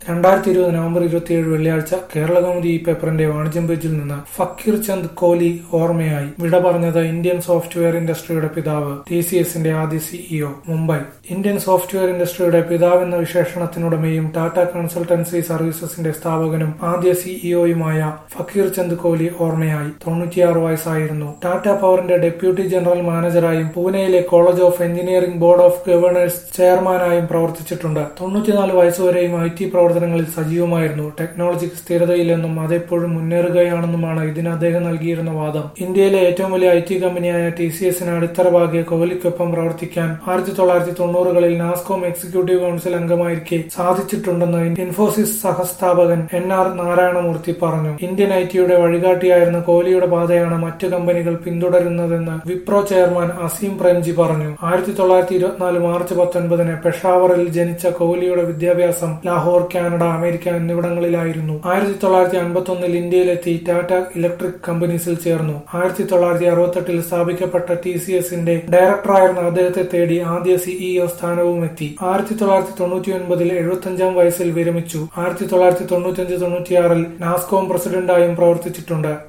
രണ്ടായിരത്തി ഇരുപത് നവംബർ ഇരുപത്തിയേഴ് വെള്ളിയാഴ്ച കേരളകൗമുദി ഈ പേപ്പറിന്റെ വാണിജ്യം പേജിൽ നിന്ന് ഫക്കീർ ചന്ദ് കോഹ്ലി ഓർമ്മയായി വിട പറഞ്ഞത് ഇന്ത്യൻ സോഫ്റ്റ്വെയർ ഇൻഡസ്ട്രിയുടെ പിതാവ് ടി സി എസിന്റെ ആദ്യ സിഇഒ മുംബൈ ഇന്ത്യൻ സോഫ്റ്റ്വെയർ ഇൻഡസ്ട്രിയുടെ പിതാവെന്ന വിശേഷണത്തിനുടമയും ടാറ്റ കൺസൾട്ടൻസി സർവീസസിന്റെ സ്ഥാപകനും ആദ്യ സിഇഒയുമായ ഫക്കീർ ചന്ദ് കോഹ്ലി ഓർമ്മയായി തൊണ്ണൂറ്റിയാറ് വയസ്സായിരുന്നു ടാറ്റ പവറിന്റെ ഡെപ്യൂട്ടി ജനറൽ മാനേജറായും പൂനെയിലെ college of engineering board of governors ചെയർമാനായും പ്രവർത്തിച്ചിട്ടുണ്ട് തൊണ്ണൂറ്റിനാല് വയസ്സുവരെയും ഐ ടി പ്രവർത്തനങ്ങളിൽ സജീവമായിരുന്നു ടെക്നോളജിക്ക് സ്ഥിരതയില്ലെന്നും അതെപ്പോഴും മുന്നേറുകയാണെന്നുമാണ് ഇതിന് അദ്ദേഹം നൽകിയിരുന്ന വാദം ഇന്ത്യയിലെ ഏറ്റവും വലിയ ഐ ടി കമ്പനിയായ ടി സി എസിന് അടിത്തറ പാകിയ കോഹ്ലിക്കൊപ്പം പ്രവർത്തിക്കാൻ ആയിരത്തി തൊള്ളായിരത്തി തൊണ്ണൂറുകളിൽ നാസ്കോം എക്സിക്യൂട്ടീവ് കൌൺസിൽ അംഗമായിരിക്കെ സാധിച്ചിട്ടുണ്ടെന്ന് ഇൻഫോസിസ് സഹസ്ഥാപകൻ എൻ ആർ നാരായണമൂർത്തി പറഞ്ഞു ഇന്ത്യൻ ഐ ടിയുടെ വഴികാട്ടിയായിരുന്ന കോഹ്ലിയുടെ പാതയാണ് മറ്റു കമ്പനികൾ പിന്തുടരുന്നതെന്ന് വിപ്രോ ചെയർമാൻ അസീം പ്രേംജി പറഞ്ഞു ആയിരത്തി തൊള്ളായിരത്തി ഇരുപത്തിനാല് മാർച്ച് പത്തൊൻപതിന് പെഷാവറിൽ ജനിച്ച കോഹ്ലിയുടെ വിദ്യാഭ്യാസം ലാഹോർ കാനഡ അമേരിക്ക എന്നിവിടങ്ങളിലായിരുന്നു ആയിരത്തി തൊള്ളായിരത്തി അൻപത്തി ഒന്നിൽ ഇന്ത്യയിലെത്തി ടാറ്റ ഇലക്ട്രിക് കമ്പനീസിൽ ചേർന്നു ആയിരത്തി തൊള്ളായിരത്തി അറുപത്തെട്ടിൽ സ്ഥാപിക്കപ്പെട്ട ടി സി എസിന്റെ ഡയറക്ടറായിരുന്ന അദ്ദേഹത്തെ തേടി ആദ്യ സിഇഒ സ്ഥാനവും എത്തി ആയിരത്തി തൊള്ളായിരത്തി തൊണ്ണൂറ്റി ഒൻപതിൽ എഴുപത്തിയഞ്ചാം വയസ്സിൽ വിരമിച്ചു ആയിരത്തി തൊള്ളായിരത്തി തൊണ്ണൂറ്റിയഞ്ച് തൊണ്ണൂറ്റിയാറിൽ നാസ്കോം പ്രസിഡന്റായും പ്രവർത്തിച്ചിട്ടുണ്ട്